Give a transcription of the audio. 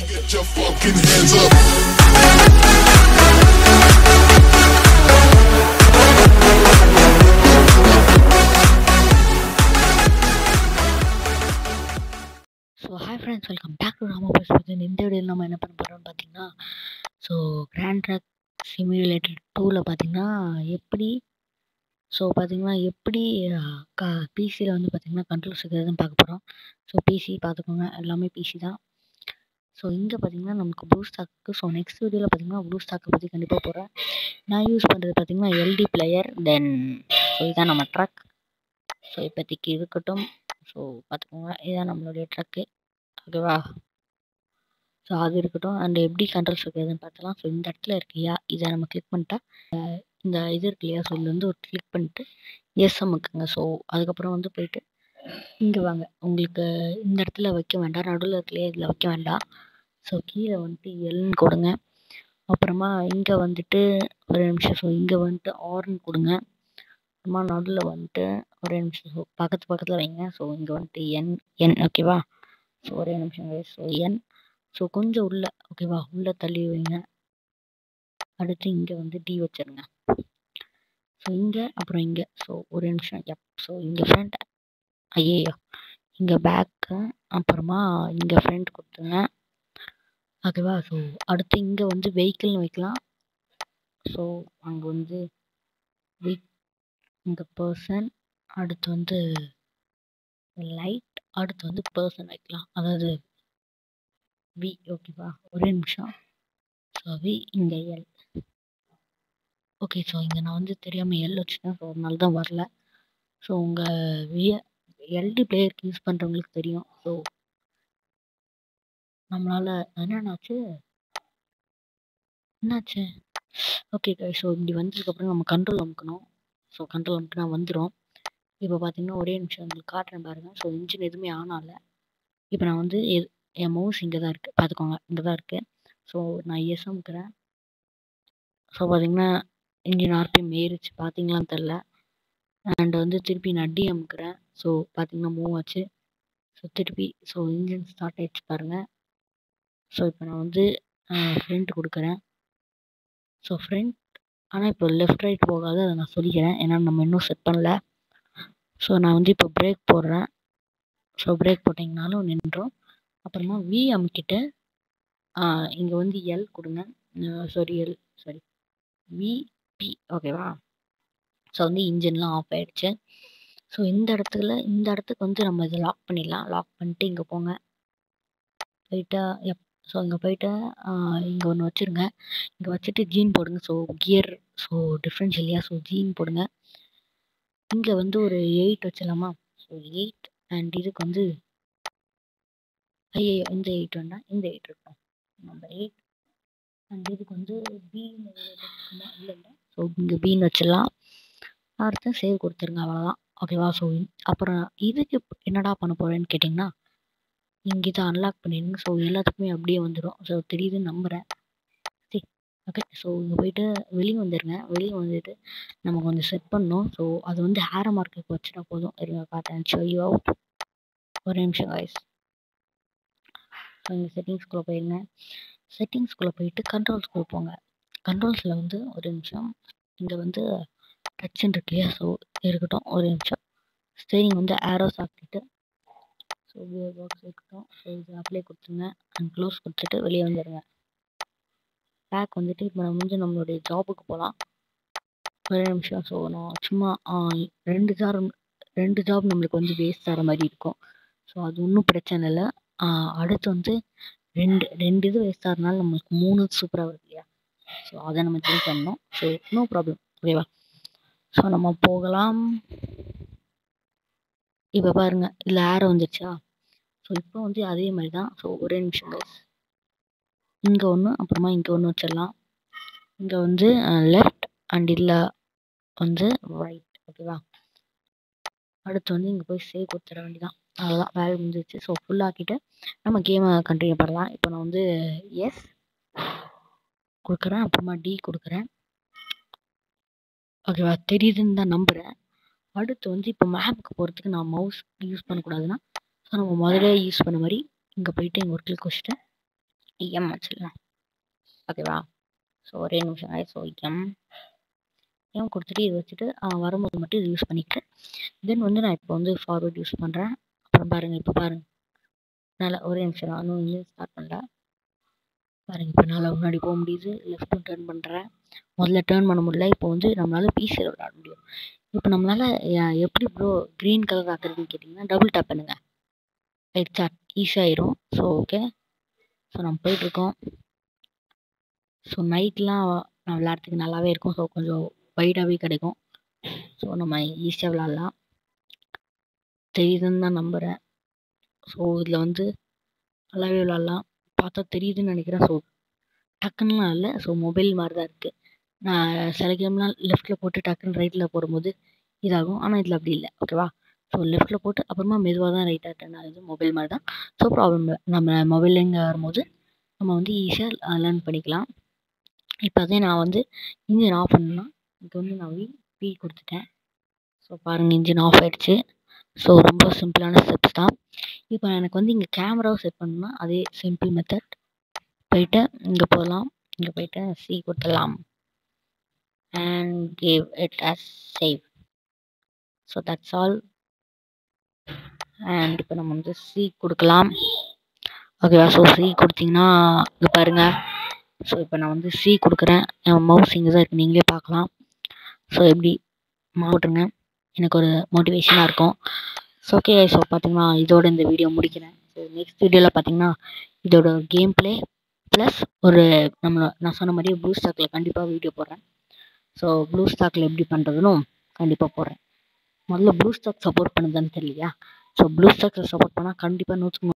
Get your fucking hands up. So hi friends welcome back to Rama Pasupathan இந்த வீடியோவில் நம்ம என்ன பண்ண போகிறோம்னு பார்த்தீங்கன்னா ஸோ கிராண்ட் ட்ராக் சிமுலேட்டர் டூவில் பார்த்தீங்கன்னா எப்படி ஸோ பார்த்தீங்கன்னா எப்படி க பிசியில் வந்து பார்த்தீங்கன்னா கண்ட்ரோல்ஸ் இருக்கிறதுன்னு பார்க்க போகிறோம் ஸோ பிசி பார்த்துக்கோங்க எல்லாமே பிசி தான் ஸோ இங்கே பார்த்தீங்கன்னா நமக்கு ப்ளூ ஸ்டாக்கு ஸோ நெக்ஸ்ட் வீடியோவில் பார்த்தீங்கன்னா ப்ளூ ஸ்டாக்கை பற்றி கண்டிப்பாக போகிறேன் நான் யூஸ் பண்ணுறது பார்த்தீங்கன்னா எல்டி பிளேயர் தென் ஸோ இதான் நம்ம ட்ரக் ஸோ இப்போதைக்கு இருக்கட்டும் ஸோ பார்த்துக்கோங்க இதுதான் நம்மளுடைய ட்ரக்கு ஓகேவா ஸோ அது இருக்கட்டும் அண்ட் எப்படி கண்ட்ரோல்ஸ் இருக்குதுன்னு பார்த்தலாம் ஸோ இந்த இடத்துல இருக்கியா இதை நம்ம கிளிக் பண்ணிட்டா அஹ் இந்த இது இருக்கு இல்லையா ஸோ இதுல வந்து ஒரு கிளிக் பண்ணிட்டு எஸ் அமுக்குங்க ஸோ அதுக்கப்புறம் வந்து போயிட்டு இங்கே வாங்க உங்களுக்கு இந்த இடத்துல வைக்க வேண்டாம் நடுவில் இருக்கலையே இதில் வைக்க வேண்டாம் ஸோ கீழே வந்துட்டு எல்னு கொடுங்க அப்புறமா இங்கே வந்துட்டு ஒரு நிமிஷம் ஸோ இங்கே வந்துட்டு ஆர்னு கொடுங்க அப்புறமா நடுவில் வந்துட்டு ஒரே நிமிஷம் ஸோ பக்கத்து பக்கத்தில் வைங்க ஸோ இங்கே வந்துட்டு என் என் ஓகேவா ஸோ ஒரே நிமிஷம் ஸோ என் ஸோ கொஞ்சம் உள்ள ஓகேவா உள்ளே தள்ளி வைங்க அடுத்து இங்கே வந்து டி வச்சிருங்க ஸோ இங்கே அப்புறம் இங்கே ஸோ ஒரு நிமிஷம் எப் ஸோ இங்கே ஃப்ரண்ட் ஐயோ இங்கே பேக்கு அப்புறமா இங்கே ஃப்ரண்ட் கொடுத்துங்க ஓகேவா ஸோ அடுத்து இங்கே வந்து வெஹிக்கிள்னு வைக்கலாம் ஸோ அங்கே வந்து வெஹிக் இங்கே பர்சன் அடுத்து வந்து லைட் அடுத்து வந்து பர்சன் வைக்கலாம் அதாவது வி ஓகேவா ஒரே நிமிஷம் ஸோ வி இங்கே எல் ஓகே ஸோ இங்கே நான் வந்து தெரியாமல் எல் வச்சுட்டேன் ஸோ அதனால தான் வரல ஸோ உங்கள் விய எல்டி பிளேயருக்கு யூஸ் பண்ணுறவங்களுக்கு தெரியும் ஸோ நம்மளால் என்னென்னாச்சு என்னாச்சு ஓகே ஸோ இப்படி வந்ததுக்கப்புறம் நம்ம கண்ட்ரோல் அமுக்கணும் ஸோ கண்ட்ரோல் அமுக்கினா வந்துடும் இப்போ பார்த்தீங்கன்னா ஒரே நிமிஷம் உங்களுக்கு காட்டுறேன் பாருங்கள் ஸோ இன்ஜின் எதுவுமே ஆன் ஆகல இப்போ நான் வந்து எது- என் மவுஸ் இங்கே தான் இருக்குது பார்த்துக்கோங்க இங்கே தான் இருக்குது ஸோ நான் எஸ் அமுக்கிறேன் ஸோ பார்த்தீங்கன்னா இன்ஜின் ஆர்பிஎம் ஏறிச்சு பார்த்தீங்களான்னு தெரில அண்ட் வந்து திருப்பி நான் டி அமுக்கிறேன் ஸோ பார்த்தீங்கன்னா மூவ் ஆச்சு ஸோ திருப்பி ஸோ இன்ஜின் ஸ்டார்ட் ஆயிடுச்சு பாருங்கள் ஸோ இப்போ நான் வந்து ஃப்ரண்ட் கொடுக்குறேன் ஸோ ஃப்ரண்ட் ஆனால் இப்போ லெஃப்ட் ரைட் போகாது அதை நான் சொல்லிக்கிறேன் ஏன்னா நம்ம இன்னும் செட் பண்ணல ஸோ நான் வந்து இப்போ பிரேக் போடுறேன் ஸோ பிரேக் போட்டிங்கனாலும் நின்றோம் அப்புறமா வி அமுக்கிட்டு இங்கே வந்து எல் கொடுங்க சாரி எல் சாரி விபி ஓகேவா ஸோ வந்து இன்ஜின்லாம் ஆஃப் ஆயிடுச்சு ஸோ இந்த இடத்துல இந்த இடத்துக்கு வந்து நம்ம இதை லாக் பண்ணிடலாம் லாக் பண்ணிட்டு இங்கே போங்க போயிட்டா எப் ஸோ இங்கே போயிட்டு இங்கே ஒன்று வச்சுருங்க இங்கே வச்சுட்டு ஜீன் போடுங்க ஸோ கியர் ஸோ டிஃப்ரென்ஸ் இல்லையா ஸோ ஜீன் போடுங்க இங்கே வந்து ஒரு எயிட் வச்சிடலாமா ஸோ எயிட் அண்ட் இதுக்கு வந்து ஐயோ இந்த எயிட் வேண்டாம் இந்த எயிட் இருக்கும் நம்பர் எயிட் அண்ட் இதுக்கு வந்து பின்னு இருக்குமா இல்லை இல்லை ஸோ இங்கே பின்னு வச்சிடலாம் அடுத்து சேவ் கொடுத்துருங்க அவ்வளோதான் ஓகேவா ஸோ அப்புறம் இதுக்கு இப்ப என்னடா பண்ண போகிறேன்னு கேட்டிங்கன்னா இங்கே இதை அன்லாக் பண்ணிடுங்க ஸோ எல்லாத்துக்குமே அப்படியே வந்துடும் ஸோ தெரியுதுன்னு நம்புகிறேன் சரி ஓகே ஸோ இங்கே போயிட்டு வெளியே வந்துடுங்க வெளியே வந்துட்டு நம்ம கொஞ்சம் செட் பண்ணோம் ஸோ அது வந்து ஹேர மார்க்குக்கு வச்சுட்டா போதும் இருங்க காட்டேன் ஷோ யூ அவுட் ஒரு நிமிஷம் காய்ஸ் ஸோ இங்கே செட்டிங்ஸ்குள்ளே போயிருங்க செட்டிங்ஸ்குள்ளே போயிட்டு கண்ட்ரோல்ஸ்குள்ளே போங்க கண்ட்ரோல்ஸில் வந்து ஒரு நிமிஷம் இங்கே வந்து டச்சுன்னு இருக்கு இல்லையா ஸோ இருக்கட்டும் ஒரு நிமிஷம் ஸ்டேரிங் வந்து ஆரோஸ் ஆக்கிட்டு ஸோ கியர் பாக்ஸ் இருக்கட்டும் ஸோ இது அப்ளை கொடுத்துருங்க அண்ட் க்ளோஸ் கொடுத்துட்டு வெளியே வந்துடுங்க பேக் வந்துட்டு இப்போ நம்ம வந்து நம்மளுடைய ஜாபுக்கு போகலாம் ஒரு நிமிஷம் ஸோ நான் சும்மா ஆ, ரெண்டு ஜாப் ரெண்டு ஜாப் நம்மளுக்கு வந்து வேஸ்ட் ஆகிற மாதிரி இருக்கும் ஸோ அது ஒன்றும் பிரச்சனை இல்லை ஆ, அடுத்து வந்து ரெண்டு ரெண்டு இது வேஸ்ட் ஆகிறதுனால நம்மளுக்கு மூணு சூப்பராக வருது இல்லையா ஸோ அதை நம்ம சேஞ்ச் பண்ணோம் ஸோ நோ ப்ராப்ளம் ஓகேவா ஸோ நம்ம போகலாம் இப்போ பாருங்க இதில் ஏர் வந்துருச்சா ஸோ இப்போ வந்து அதே மாதிரி தான் ஸோ ஒரே நிமிஷம் இங்கே ஒன்று அப்புறமா இங்கே ஒன்று வச்சிடலாம் இங்கே வந்து லெஃப்ட் அண்ட் இதில் வந்து ரைட் ஓகேவா அடுத்து வந்து இங்கே போய் சேவ் கொடுத்துட வேண்டியதான் அவ்வளோதான் வேலை முடிஞ்சிச்சு ஸோ ஃபுல்லாக்கிட்டு நம்ம கேமை கண்டினியூ பண்ணலாம் இப்போ நான் வந்து எஸ் கொடுக்குறேன் அப்புறமா டி கொடுக்குறேன் ஓகேவா தெரியுதுன்னு தான் நம்புகிறேன் அடுத்து வந்து இப்போ மேப்புக்கு போகிறதுக்கு நான் மவுஸ் யூஸ் பண்ணக்கூடாதுன்னா ஸோ நம்ம முதல்ல யூஸ் பண்ண மாதிரி இங்கே போயிட்டு இங்கே ஒரு கிளிக் வச்சுட்டு எம் வச்சிடலாம் ஓகேவா ஸோ ஒரே நிமிஷம் ஸோ எம் எம் கொடுத்துட்டு இது வச்சுட்டு வரும்போது மட்டும் இது யூஸ் பண்ணிக்கிறேன் தென் வந்து நான் இப்போ வந்து ஃபார்வர்ட் யூஸ் பண்ணுறேன் அப்புறம் பாருங்கள் இப்போ பாருங்கள் நல்லா ஒரே நிமிஷம் நான் இன்னும் இன்னும் ஸ்டார்ட் பண்ணல பாருங்கள் இப்போ நல்லா முன்னாடி போக முடியுது லெஃப்ட்டும் டேர்ன் பண்ணுறேன் முதல்ல டேர்ன் பண்ண முடியல இப்போ வந்து நம்மளால் பிசியில் விளையாட முடியும் இப்போ நம்மளால் எப்படி ப்ரோ க்ரீன் கலர் ஆக்குறதுன்னு கேட்டிங்கன்னா டபுள் டேப் பண்ணுங்கள் ரைட் சாட் ஈஸியாகிடும் ஸோ ஓகே ஸோ நம்ம போயிட்டுருக்கோம் ஸோ நைட்லாம் நான் விளையாடுறதுக்கு நல்லாவே இருக்கும் ஸோ கொஞ்சம் வைடாகவே கிடைக்கும் ஸோ நம்ம ஈஸியாக விளாட்லாம் தெரியுதுன்னு தான் நம்புகிறேன் ஸோ இதில் வந்து நல்லாவே விளாட்லாம் பார்த்தா தெரியுதுன்னு நினைக்கிறேன் ஸோ டக்குன்னுலாம் இல்லை ஸோ மொபைல் மாதிரி தான் இருக்குது நான் சில கேம்லாம் லெஃப்ட்டில் போட்டு டக்குன்னு ரைட்டில் போடும்போது இதாகும் ஆனால் இதில் அப்படி இல்லை ஓகேவா ஸோ லெஃப்ட்டில் போட்டு அப்புறமா மெதுவாக தான் ரைட்டாக டர்ன் ஆகுது மொபைல் மாதிரி தான் ஸோ ப்ராப்ளம் இல்லை நம்ம மொபைல் இங்கே வரும்போது நம்ம வந்து ஈஸியாக லேர்ன் பண்ணிக்கலாம் இப்போ அதே நான் வந்து இன்ஜின் ஆஃப் பண்ணேன்னா இங்கே வந்து நான் வி பி கொடுத்துட்டேன் ஸோ பாருங்கள் இன்ஜின் ஆஃப் ஆகிடுச்சு ஸோ ரொம்ப சிம்பிளான ஸ்டெப்ஸ் தான் இப்போ எனக்கு வந்து இங்கே கேமராவை செட் பண்ணணும்னா அதே சிம்பிள் மெத்தட் போயிட்டு இங்கே போகலாம் இங்கே போயிட்டு சி கொடுத்துடலாம் and give it as save so that's all அண்ட் இப்போ நம்ம வந்து சி கொடுக்கலாம் ஓகேவா ஸோ சி கொடுத்தீங்கன்னா இங்கே பாருங்கள் ஸோ இப்போ நான் வந்து சி கொடுக்குறேன் என் மவுஸ் இங்கே தான் இருக்குது நீங்களே பார்க்கலாம் ஸோ எப்படி மாவட்டுங்க எனக்கு ஒரு மோட்டிவேஷனாக இருக்கும் ஸோ ஓகே ஸோ பார்த்தீங்கன்னா இதோட இந்த வீடியோ முடிக்கிறேன் ஸோ நெக்ஸ்ட் வீடியோவில் பார்த்தீங்கன்னா இதோட கேம் ப்ளே ப்ளஸ் ஒரு நம்ம நான் சொன்ன மாதிரியே ப்ளூ ஸ்டாக்கில் கண்டிப்பாக வீடியோ போடுறேன் ஸோ ப்ளூ ஸ்டாக்கில் எப்படி பண்ணுறதுன்னு கண்டிப்பாக போடுறேன் முதல்ல ப்ளூ ஸ்டாக் சப்போர்ட் பண்ணுதான்னு தெரியலையா ஸோ ப்ளூ ஸ்டாக்கில் சப்போர்ட் பண்ணால் கண்டிப்பாக நூற்றுக்கு